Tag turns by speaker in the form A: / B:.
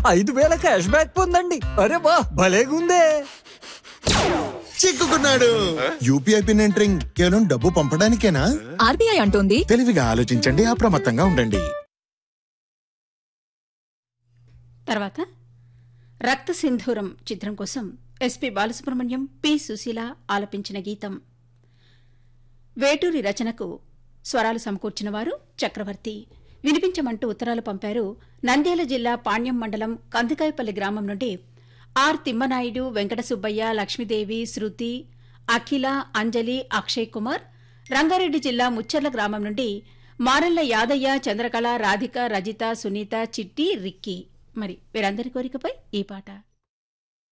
A: ఐదు వేల cash back పొందండి అరే వా భలేగుందే
B: చిక్కుకున్నాడు యూపీఐ పిన్ ఎంటరింగ్ కేవలం డబ్బు పంపడానికేనా
C: ఆర్బీఐ అంటోంది
B: తెలివిగా ఆలోచించండి అప్రమత్తంగా ఉండండి
D: తర్వాత రక్త సింధూరం చిత్రం కోసం ఎస్పి బాలసుబ్రహ్మణ్యం పి సుశీల ఆలపించిన గీతం వేటూరి రచనకు స్వరాలు సమకూర్చిన వారు చక్రవర్తి వినిపించమంటూ ఉత్తరాలు పంపారు నంద్యాల జిల్లా పాణ్యం మండలం కందికాయపల్లి గ్రామం నుండి ఆర్ తిమ్మనాయుడు వెంకట సుబ్బయ్య లక్ష్మీదేవి శృతి అఖిల అంజలి అక్షయ్ కుమార్ రంగారెడ్డి జిల్లా ముచ్చర్ల గ్రామం నుండి మారెళ్ల యాదయ్య చంద్రకళ రాధిక రజిత సునీత చిట్టి రిక్కీ మరి వీరందరి కోరికపై ఈ పాట